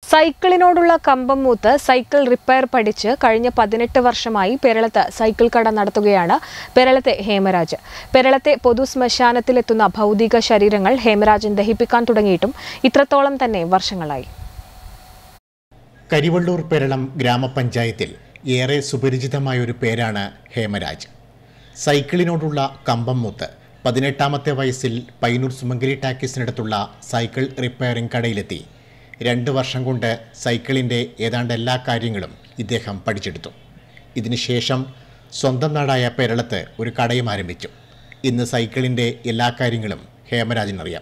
സൈക്കിളിനോടുള്ള കമ്പം മൂത്ത് cycle repair പഠിച്ച് കഴിഞ്ഞ പതിനെട്ട് വർഷമായി പെരളത്ത് സൈക്കിൾ കട നടത്തുകയാണ് പെരളത്തെ ഹേമരാജ് പെരളത്തെ പൊതു ശ്മശാനത്തിലെത്തുന്ന ഭൗതിക ശരീരങ്ങൾ ഹേമരാജൻ ദഹിപ്പിക്കാൻ തുടങ്ങിയിട്ടും ഇത്രത്തോളം തന്നെ വർഷങ്ങളായി കരിവള്ളൂർ പെരളം ഗ്രാമപഞ്ചായത്തിൽ ഏറെ സുപരിചിതമായ ഒരു പേരാണ് ഹേമരാജ് സൈക്കിളിനോടുള്ള കമ്പം മൂത്ത് പതിനെട്ടാമത്തെ വയസ്സിൽ പൈനൂർ സുമംഗലി ടാക്കീസിനടുത്തുള്ള സൈക്കിൾ റിപ്പയറിംഗ് കടയിലെത്തി രണ്ട് വർഷം കൊണ്ട് സൈക്കിളിൻ്റെ ഏതാണ്ട് എല്ലാ കാര്യങ്ങളും ഇദ്ദേഹം പഠിച്ചെടുത്തു ഇതിനുശേഷം സ്വന്തം നാടായ പെരളത്ത് ഒരു കടയും ആരംഭിച്ചു ഇന്ന് സൈക്കിളിൻ്റെ എല്ലാ കാര്യങ്ങളും ഹേമരാജിനറിയാം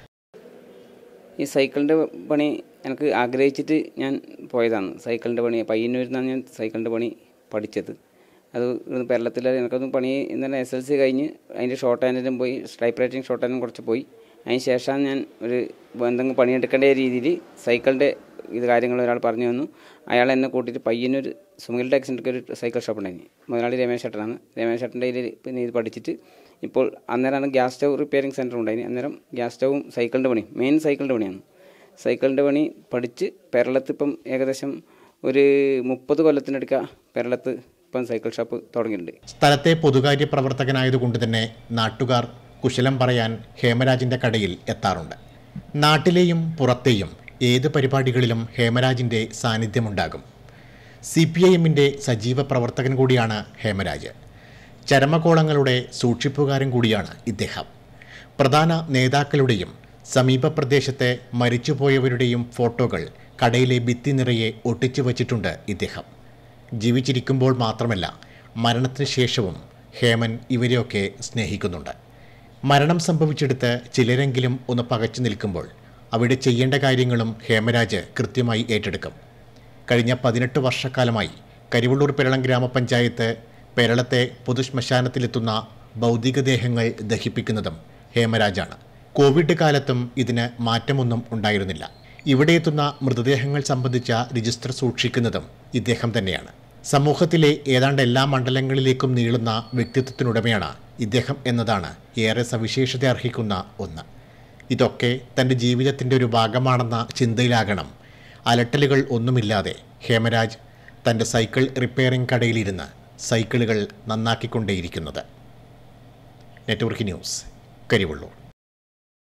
ഈ സൈക്കിളിൻ്റെ പണി എനിക്ക് ആഗ്രഹിച്ചിട്ട് ഞാൻ പോയതാണ് സൈക്കിളിൻ്റെ പണി പയ്യന്നൂരിൽ നിന്നാണ് ഞാൻ സൈക്കിളിൻ്റെ പണി പഠിച്ചത് അത് ഇവിടുന്ന് കേരളത്തിൽ എനിക്കൊന്നും പണി ഇന്നലെ എസ് എൽ സി കഴിഞ്ഞ് അതിൻ്റെ ഷോർട്ട് ഹാൻഡിലും പോയി ടൈപ്പ് റൈറ്റിംഗ് ഷോർട്ട് ഹാൻഡും കുറച്ച് പോയി അതിന് ശേഷമാണ് ഞാൻ ഒരു എന്തെങ്കിലും പണിയെടുക്കേണ്ട രീതിയിൽ സൈക്കിളിൻ്റെ ഇത് കാര്യങ്ങൾ ഒരാൾ പറഞ്ഞു തന്നു അയാൾ എന്നെ കൂട്ടിയിട്ട് പയ്യന്നൂർ സുമീൽ ടാക്സിൻ്റെ ഒരു സൈക്കിൾ ഷോപ്പ് ഉണ്ടായിരുന്നു മുതലാളി രമേശ് ചേട്ടനാണ് രമേശ് ചേട്ടൻ്റെ ഇതിൽ പിന്നെ ഇത് പഠിച്ചിട്ട് ഇപ്പോൾ അന്നേരമാണ് ഗ്യാസ് സ്റ്റവ് റിപ്പയറിംഗ് സെൻറ്റർ ഉണ്ടായിന് അന്നേരം ഗ്യാസ് സ്റ്റവും സൈക്കിളിൻ്റെ പണി മെയിൻ സൈക്കിളിൻ്റെ പണിയാണ് സൈക്കിളിൻ്റെ പണി പഠിച്ച് പെരളത്ത് ഇപ്പം ഏകദേശം ഒരു മുപ്പത് കൊല്ലത്തിനടുക്ക പെരളത്ത് ഇപ്പം സൈക്കിൾ ഷോപ്പ് തുടങ്ങിയിട്ടുണ്ട് സ്ഥലത്തെ പൊതുകാര്യ പ്രവർത്തകനായതുകൊണ്ട് തന്നെ നാട്ടുകാർ കുശലം പറയാൻ ഹേമരാജിൻ്റെ കടയിൽ എത്താറുണ്ട് നാട്ടിലെയും പുറത്തെയും ഏത് പരിപാടികളിലും ഹേമരാജിൻ്റെ സാന്നിധ്യമുണ്ടാകും സി പി ഐ എമ്മിൻ്റെ സജീവ പ്രവർത്തകൻ കൂടിയാണ് ഹേമരാജ് ചരമകോളങ്ങളുടെ സൂക്ഷിപ്പുകാരൻ കൂടിയാണ് ഇദ്ദേഹം പ്രധാന നേതാക്കളുടെയും സമീപ പ്രദേശത്തെ മരിച്ചുപോയവരുടെയും ഫോട്ടോകൾ കടയിലെ ഭിത്തി നിറയെ ഒട്ടിച്ചു വച്ചിട്ടുണ്ട് ഇദ്ദേഹം ജീവിച്ചിരിക്കുമ്പോൾ മാത്രമല്ല മരണത്തിന് ശേഷവും ഹേമൻ ഇവരെയൊക്കെ സ്നേഹിക്കുന്നുണ്ട് മരണം സംഭവിച്ചെടുത്ത് ചിലരെങ്കിലും ഒന്ന് പകച്ചു നിൽക്കുമ്പോൾ അവിടെ ചെയ്യേണ്ട കാര്യങ്ങളും ഹേമരാജ് കൃത്യമായി ഏറ്റെടുക്കും കഴിഞ്ഞ പതിനെട്ട് വർഷക്കാലമായി കരിവള്ളൂർ പെരളം ഗ്രാമപഞ്ചായത്ത് പെരളത്തെ പൊതുശ്മശാനത്തിലെത്തുന്ന ഭൗതികദേഹങ്ങൾ ദഹിപ്പിക്കുന്നതും ഹേമരാജാണ് കോവിഡ് കാലത്തും ഇതിന് മാറ്റമൊന്നും ഉണ്ടായിരുന്നില്ല ഇവിടെ എത്തുന്ന മൃതദേഹങ്ങൾ സംബന്ധിച്ച രജിസ്റ്റർ സൂക്ഷിക്കുന്നതും ഇദ്ദേഹം തന്നെയാണ് സമൂഹത്തിലെ ഏതാണ്ട് എല്ലാ മണ്ഡലങ്ങളിലേക്കും നീളുന്ന വ്യക്തിത്വത്തിനുടമയാണ് ഇദ്ദേഹം എന്നതാണ് ഏറെ സവിശേഷത അർഹിക്കുന്ന ഒന്ന് ഇതൊക്കെ തൻ്റെ ജീവിതത്തിൻ്റെ ഒരു ഭാഗമാണെന്ന ചിന്തയിലാകണം അലട്ടലുകൾ ഒന്നുമില്ലാതെ ഹേമരാജ് തൻ്റെ സൈക്കിൾ റിപ്പയറിംഗ് കടയിലിരുന്ന് സൈക്കിളുകൾ നന്നാക്കിക്കൊണ്ടേയിരിക്കുന്നത് നെറ്റ്വർക്ക് ന്യൂസ് കരിവള്ളൂർ